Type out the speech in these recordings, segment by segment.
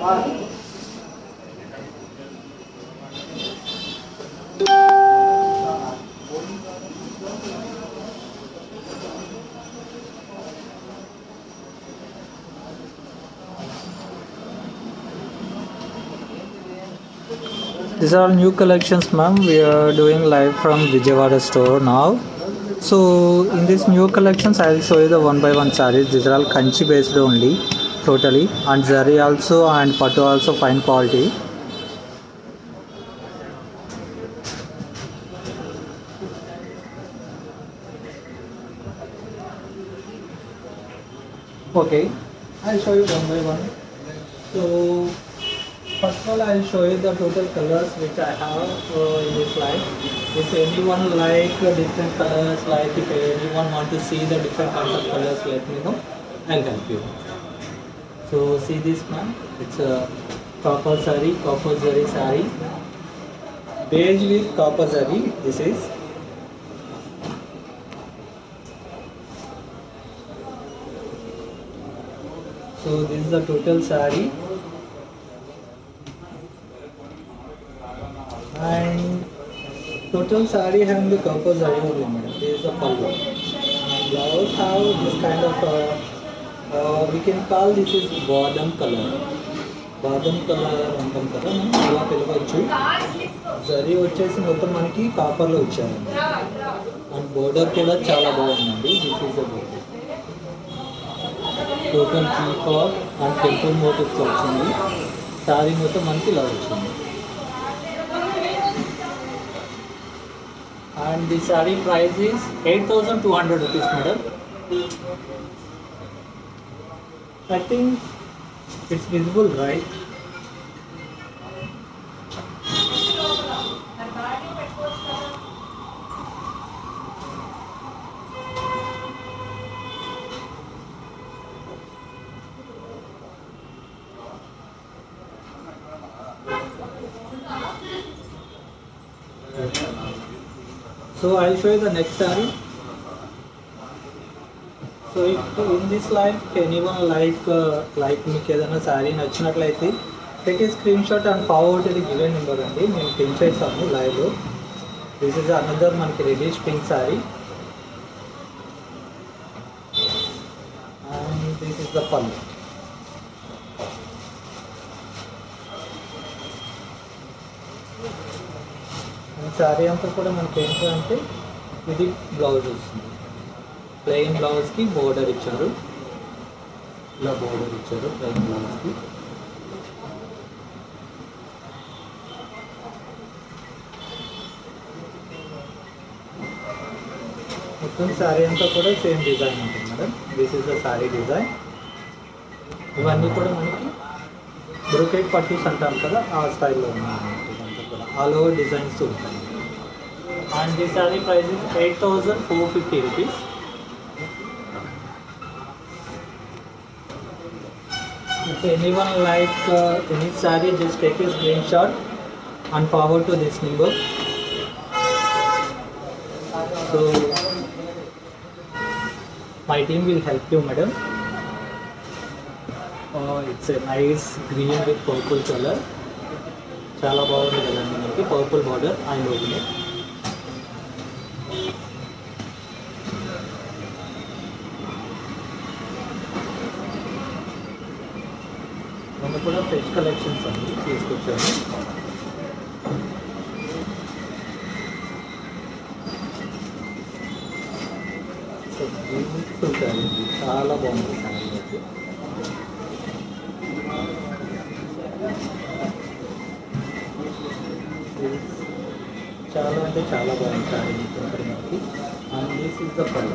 These are all new collections, ma'am. We are doing live from Vijayawada store now. So in these new collections, I will show you the one by one sarees. These are all kanchi based only, totally, and zari also and patu also fine quality. Okay, I'll show you one by one. So First of all, I'll show you the total colors which I have uh, in this slide. If anyone like uh, different colors, like if anyone want to see the different kinds of colors, let me know. I'll help you. So see this man, it's a copper sari, copper zari sari. Beige with copper zari, this is. So this is the total sari. and total sari having the copper zari only madam this is the pallu blouse have this kind of uh, uh, we can call this is badam color బాదం colour అంటాం కదా మనం అలా పిలవచ్చు జరీ వచ్చేసి మొత్తం మనకి కాపర్లో ఇచ్చారు అండ్ బోర్డర్ కూడా చాలా బాగుందండి this is the border total peacock and temple motives వచ్చింది సారీ మొత్తం మనకి ఇలా వచ్చింది and the saree price is 8200 rupees madam i think it's visible right So I'll show you the next saree. So if in this live anyone like uh, like మీకు ఏదైనా శారీ నచ్చినట్లయితే take a screen shot and forward ఇది given number అండి నేను pin చేస్తాను live this is another మనకి reddish pink sari and this is the pallu sari అంతా కూడా మనకి ఏంటంటే ఇది బ్లౌజ్ వస్తుంది ప్లెయిన్ బ్లౌజ్కి బోర్డర్ ఇచ్చారు ఇలా బోర్డర్ ఇచ్చారు ప్లెయిన్ బ్లౌజ్కి మొత్తం శారీ అంతా కూడా సేమ్ డిజైన్ ఉంటుంది madam this is the sari design ఇవన్నీ కూడా మనకి బ్రొకెట్ పట్టీస్ అంటాం కదా ఆ స్టైల్లో ఉన్నాయి ఇదంతా కూడా ఆల్ ఓవర్ డిజైన్స్ ఉంటాయి and the sari price is eight thousand four fifty rupees If anyone like uh, any saree, just take a screenshot and forward to this number. So my team will help you, madam. Uh, it's a nice green with purple color. చాలా బాగుంది కదండి మనకి purple border and open మొన్న కూడా fresh collections అండి తీసుకొచ్చాను so beautiful sari అండి చాలా బాగుంది శారీ అయితే చాలా అంటే చాలా బాగుంది శారీ ఇక్కడ మనకి and this is the pallu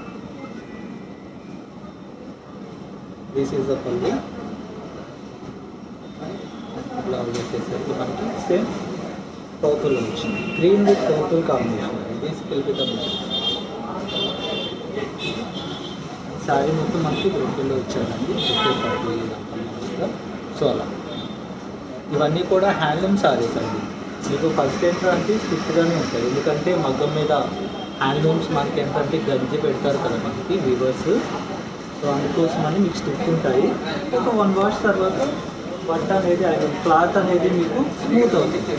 this is the pallu blouse వచ్చేసరికి మనకి సేమ్ పర్పుల్ వచ్చింది green with purple combination this will be the sari మొత్తం మనకి బ్రెడ్లో వచ్చారండి సో అలా ఇవన్నీ కూడా హ్యాండ్లూమ్ శారీస్ అండి మీకు ఫస్ట్ ఏంటంటే స్టిచ్గానే ఉంటాయి ఎందుకంటే మగ్గం మీద హ్యాండ్లూమ్స్ మనకి ఏంటంటే గంజి పెడతారు కదా మనకి వీవర్స్ సో అందుకోసం అని మీకు స్టిచ్ ఉంటాయి ఒక వన్ వాష్ తర్వాత బట్ట అనేది ఐ మీన్ క్లాత్ అనేది మీకు స్మూత్ అవుతుంది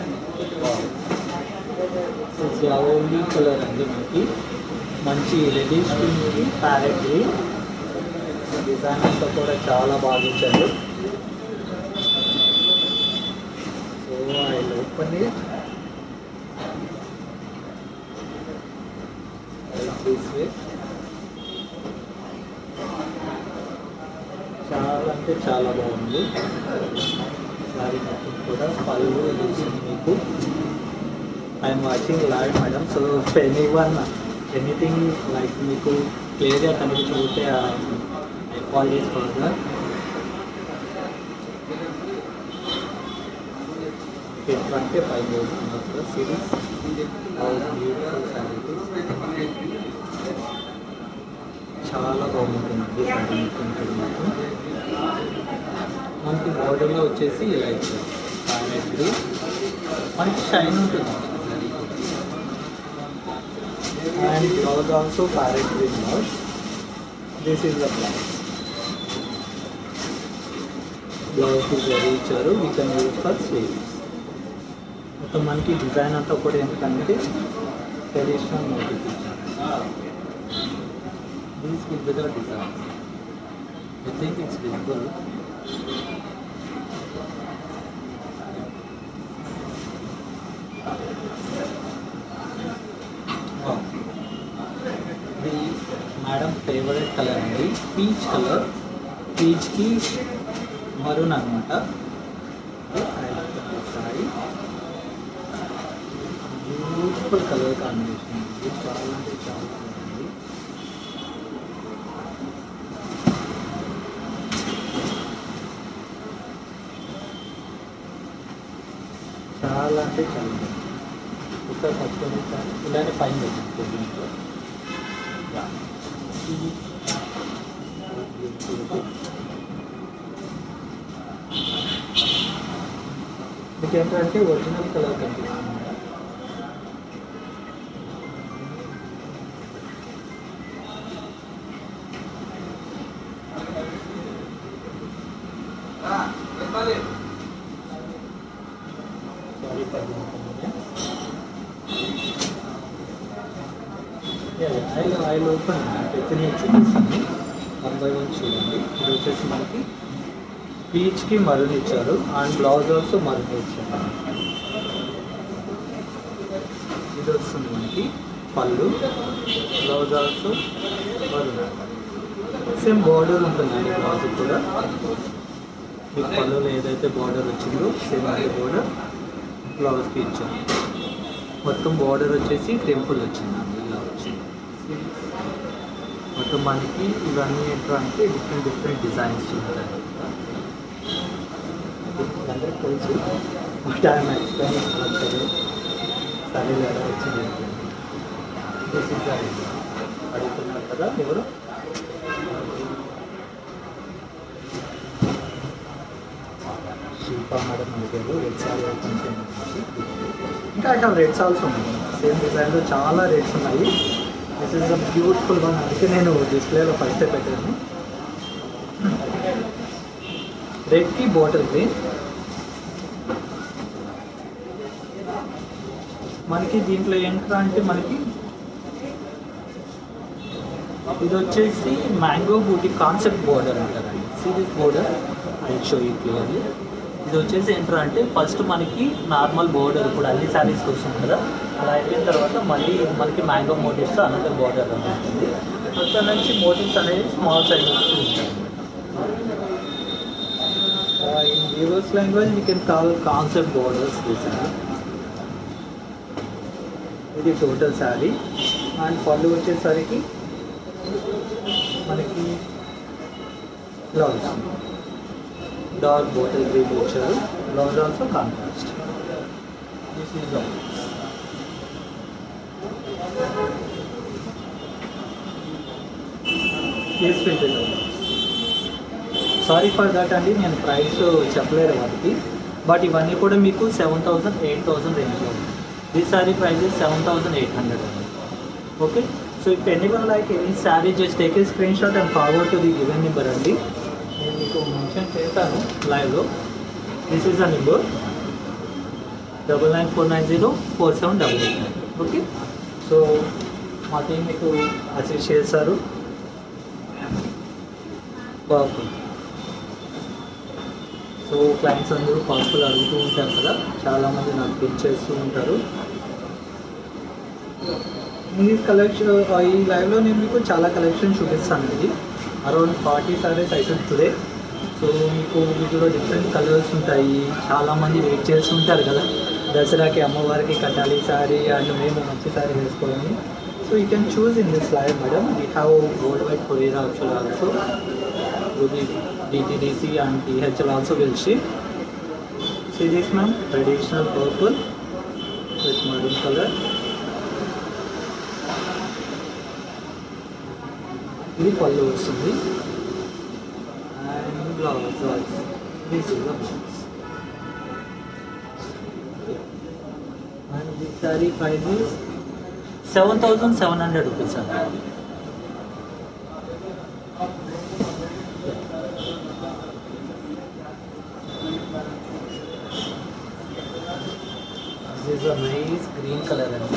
ఓన్లీ కలర్ అండి మనకి మంచి రెడీష్ పింక్కి ప్యారెట్ గ్రీన్ డిజైన్ అంతా కూడా చాలా బాగా ఇచ్చారు so I open it this way చాలా అంటే చాలా బాగుంది సారీ మొత్తం కూడా పళ్ళు చూసింది మీకు I'm watching live madam so anyone anything like మీకు క్లియర్గా కనిపించకపోతే ఐ కాల్ చేసి ఫర్దర్ ఎట్లంటే five thousand series beautiful sari చాలా బాగుంటుంది శారీ మొత్తం మాత్రం మనకి బార్డర్లో వచ్చేసి లైక్ ప్యారెట్ గ్రీన్ మంచి షైన్ ఉంటుంది and blouse also parrot green blouse this is the blouse blouse very ఇచ్చారు we can use for sleeves మొత్తం మనకి డిజైన్ అంతా కూడా ఎందుకంటే traditional motive These will be the design. I think it's visible. Wow. The madam favorite color అండి peach colour పీచ్కి maroon అనమాట beautiful colour combination ఇది చాలా అంటే చాలా బాగుంది చాలా అంటే చాలా బాగుంది. ఇక్కడ పట్టుకొని ఇలానే పైన పెట్టింది దీంట్లో యా. ఇది మీకు ఏంటంటే ఒరిజినల్ కలర్ కనిపిస్తుంది sorry for the oil oil open తెచ్చిన చూపిస్తాను వన్ బై వన్ చూడండి ఇది వచ్చేసి మనకి పీచ్కి మరుని ఇచ్చారు అండ్ బ్లౌజ్ ఆల్సో మరుని ఇచ్చారు ఇది వస్తుంది మనకి పళ్ళు బ్లౌజ్ ఆల్సో మరుని సేమ్ బార్డర్ ఉంటుందండి బ్లౌజ్ కూడా మీకు పళ్ళులో ఏదైతే బార్డర్ వచ్చిందో సేమ్ అదే బార్డర్ బ్లౌజ్కి ఇచ్చాను మొత్తం బార్డర్ వచ్చేసి టెంపుల్ వచ్చిందండి ఇలా వచ్చింది మొత్తం మనకి ఇవన్నీ ఏంటంటే డిఫరెంట్ డిఫరెంట్ డిజైన్స్ ఉంటాయి అందరికి తెలుసు బట్ ఆయన ఎక్స్ప్లెయిన్ సరే సరే లేదా వచ్చింది This is the idea. అడుగుతున్నారు కదా ఎవరు శిల్పా మేడం అడిగారు రెడ్ సారీ కొంచెం ఇంకా ఐ హావ్ రెడ్స్ ఆల్సో ఉన్నాయి సేమ్ డిజైన్లో చాలా రెడ్స్ ఉన్నాయి this is the beautiful one అందుకే నేను డిస్ప్లేలో ఫస్ట్ పెట్టాను రెడ్కి బాటిల్ గ్రీన్ మనకి దీంట్లో ఏంట్రా అంటే మనకి ఇది వచ్చేసి మ్యాంగో బూటీ కాన్సెప్ట్ బోర్డర్ అంటారండి series border I show you clearly ఇది వచ్చేసి ఏంట్రా అంటే ఫస్ట్ మనకి నార్మల్ బోర్డర్ ఇప్పుడు అన్ని శారీస్కి వస్తుంది కదా అలా అయిపోయిన తర్వాత మళ్ళీ మనకి మ్యాంగో మోటివ్స్ అనదర్ బోర్డర్ అని ఉంటుంది అక్కడ నుంచి మోటివ్స్ అనేది స్మాల్ సైజ్ వస్తూ ఉంటాయి in viewers language we can call concept borders this ఇది టోటల్ శారీ అండ్ పళ్ళు వచ్చేసరికి మనకి బ్లౌజ్ డార్క్ బాటిల్ గ్రీన్ ఇచ్చారు blouse also contrast this is blouse case printed sari for that అండి నేను ప్రైస్ చెప్పలేదు వాటికి బట్ ఇవన్నీ కూడా మీకు సెవెన్ థౌసండ్ ఎయిట్ థౌసండ్ రేంజ్లో ఈ sari price seven thousand eight hundred okay so if anyone like any sari just take a screen shot and forward to the given number అండి నేను నేను మీకు మెన్షన్ చేస్తాను లైవ్లో this is a number double nine four nine zero four seven double eight nine okay so మా team మీకు assist చేస్తారు బాగుంది సో క్లయింట్స్ అందరూ పార్సల్ అడుగుతూ ఉంటారు కదా చాలామంది నాకు పిక్ చేస్తూ ఉంటారు ఈ కలెక్షన్ ఈ లైవ్లో నేను మీకు చాలా కలెక్షన్ చూపిస్తాను ఇది around forty saris items today so మీకు వీటిలో డిఫరెంట్ కలర్స్ ఉంటాయి చాలామంది వెయిట్ చేస్తుంటారు కదా దసరాకి అమ్మవారికి కట్టాలి సారీ అండ్ మేము మంచి సారీ వేసుకోవాలని so you can choose in this live madam we have world wide courier option also DTDC and DHL also will ship. See this ma'am, traditional purple with maroon color. ఇది పళ్ళు వస్తుంది and blouse also this is the blouse and this sari price is seven thousand seven hundred rupees అండి This is a nice green color అండి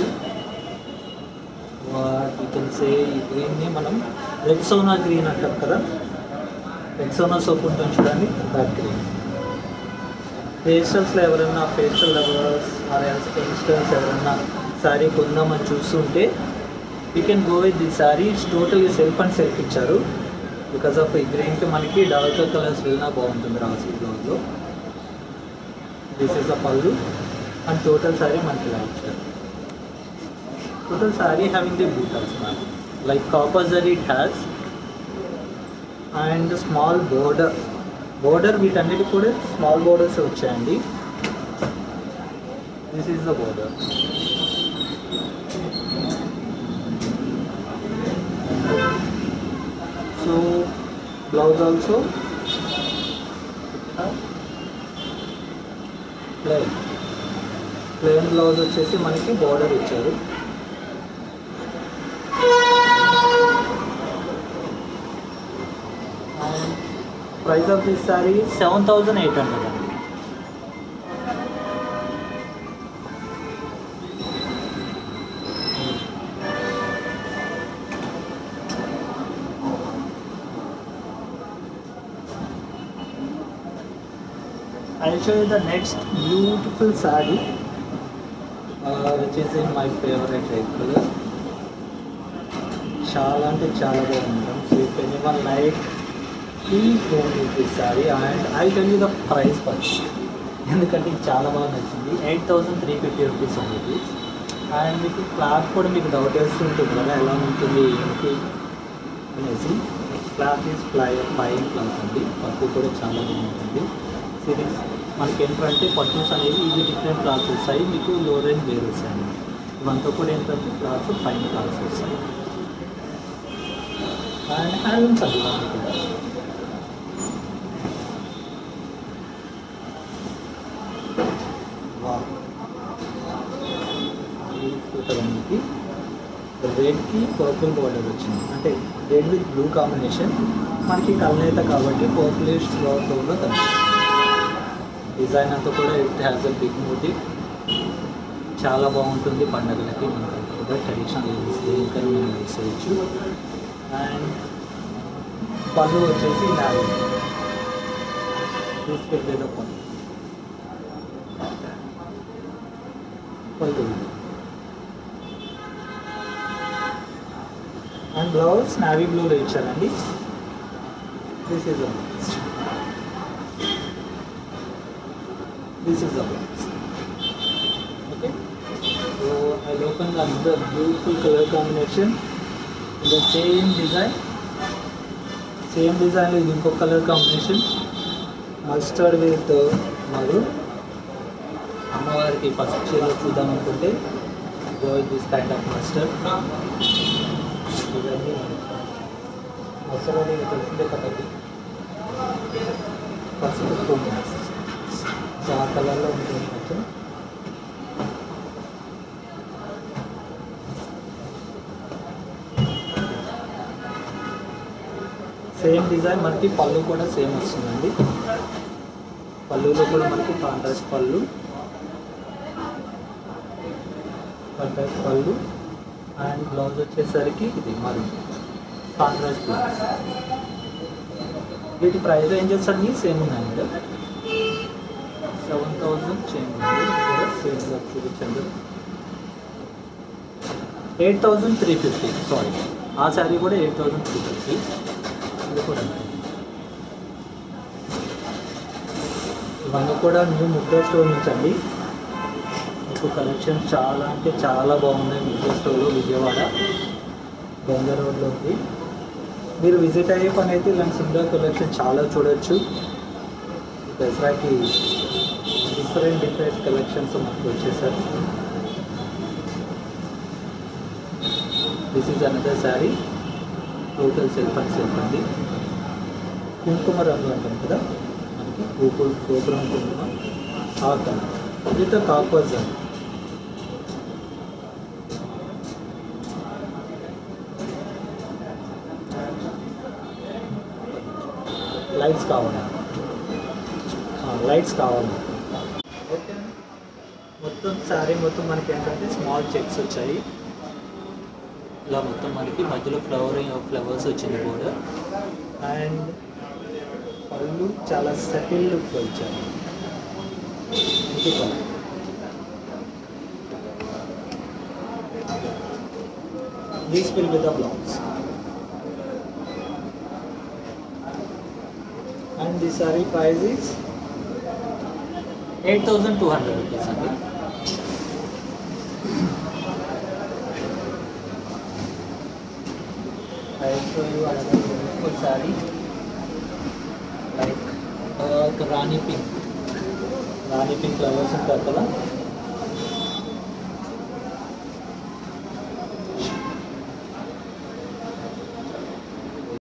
what you can say ఈ గ్రీన్ని మనం Rexona green అంటాం కదా Rexona soap ఉంటుంది చూడండి దాట్ గ్రీన్ పేస్టల్స్లో ఎవరైనా pastel lovers or else youngsters ఎవరైనా శారీ కొందామని చూస్తుంటే you can go with the sari it's totally self and self ఇచ్చారు బికాస్ ఆఫ్ ఈ గ్రీన్కి మనకి డార్కర్ కలర్స్ వెళ్ళినా బాగుంటుంది రాసి బ్లౌజ్లో this is the pallu and total sari మనకి ఇలా ఇచ్చారు టోటల్ సారీ హ్యావింగ్ ది బూటల్స్ ma'am like copper zari it has and small border border వీటన్నిటి కూడా స్మాల్ బోర్డర్స్ వచ్చాయండి this is the border so blouse also plain plain blouse వచ్చేసి మనకి బార్డర్ ఇచ్చారు price of this sari seven thousand eight hundred అండి I'll show you the next beautiful sari, uh, which is in my favorite red color. చాలా అంటే చాలా బాగుంది madam so if anyone like please don't use this sari and I tell you the price first ఎందుకంటే ఇది చాలా బాగా నచ్చింది eight thousand three fifty rupees ఉంది ఇది అండ్ మీకు క్లాత్ కూడా మీకు డౌట్ వేస్తుంటుంది కదా ఎలా ఉంటుంది ఏంటి అనేసి cloth is fly fine cloth అండి పట్టు కూడా చాలా బాగుంటుంది సిరీస్ మనకి ఏంటంటే పట్టుస్ అనేవి ఇవి డిఫరెంట్ క్లాత్స్ వస్తాయి మీకు లో రేంజ్ వేరు వస్తాయి ఇవంతా కూడా ఏంటంటే క్లాత్స్ ఫైన్ క్లాత్స్ వస్తాయి అండ్ హ్యాండ్లూమ్స్ అది కూడా మనకి రెడ్కి పర్పుల్ బార్డర్ వచ్చింది అంటే రెడ్ విత్ బ్లూ కాంబినేషన్ మనకి కల్నేత కాబట్టి పర్పులిష్ క్లాత్ కూడా తగ్గింది డిజైన్ అంతా కూడా it has a big motive చాలా బాగుంటుంది పండగలకి మనకి కూడా ట్రెడిషనల్ ఇంకా మనం యూస్ చేయొచ్చు అండ్ పళ్ళు వచ్చేసి నాలుగు తీసుకెళ్ళేదో పళ్ళు పళ్ళు అండ్ బ్లౌజ్ నావీ బ్లూలో ఇచ్చారండి this is this is the blouse okay so I open another beautiful colour combination the same design same design ఇది ఇంకో colour combination mustard with maroon అమ్మవారికి ఫస్ట్ చీరలో చూద్దాం అనుకుంటే go this kind of mustard ఇవన్నీ మసాలా అనేది తెలిసిందే కదండి పసుపు పువ్వు సో ఆ కలర్లో ఉంటుంది కొంచెం సేమ్ డిజైన్ మనకి పళ్ళు కూడా సేమ్ వస్తుందండి పళ్ళులో కూడా మనకి కాంట్రాస్ట్ పళ్ళు కాంట్రాస్ట్ పళ్ళు అండ్ బ్లౌజ్ వచ్చేసరికి ఇది మరి కాంట్రాస్ట్ బ్లౌజ్ వీటి ప్రైస్ రేంజెస్ అన్నీ సేమ్ ఉన్నాయండి సెవెన్ థౌజండ్ చేంజ్ ఉంది కూడా సేమ్ చూపించండి eight thousand three fifty sari ఆ శారీ కూడా ఎయిట్ థౌజండ్ త్రీ ఫిఫ్టీ ఇది కూడా ఇవన్నీ కూడా న్యూ ముద్ర స్టోర్ నుంచి అండి మీకు కలెక్షన్ చాలా అంటే చాలా బాగున్నాయి ముద్ర స్టోర్లో విజయవాడ బొంగ రోడ్లో ఉంది మీరు విజిట్ అయ్యే పని అయితే ఇలాంటి సింగర్ కలెక్షన్ చాలా చూడొచ్చు దసరాకి డిఫరెంట్ డిఫరెంట్ కలెక్షన్స్ మనకు వచ్చేసారు this is another sari total self and self అండి కుంకుమ రంగు అంటాం కదా మనకి గోకుల్ గోపురం కుంకుమ ఆ కలర్ విత్ కాపర్స్ అండి లైట్స్ కావాలి లైట్స్ కావాలి ఓకే మొత్తం శారీ మొత్తం మనకి ఏంటంటే స్మాల్ చెక్స్ వచ్చాయి ఇలా మొత్తం మనకి మధ్యలో ఫ్లవరింగ్ ఫ్లవర్స్ వచ్చింది కూడా అండ్ పళ్ళు చాలా సెటిల్ లుక్ వచ్చాయి ఇది colour these will be the blouse and the sari price is eight thousand two hundred rupees అండి I show you another beautiful saree like uh, Rani pink. Rani pink flowers ఉంటారు కదా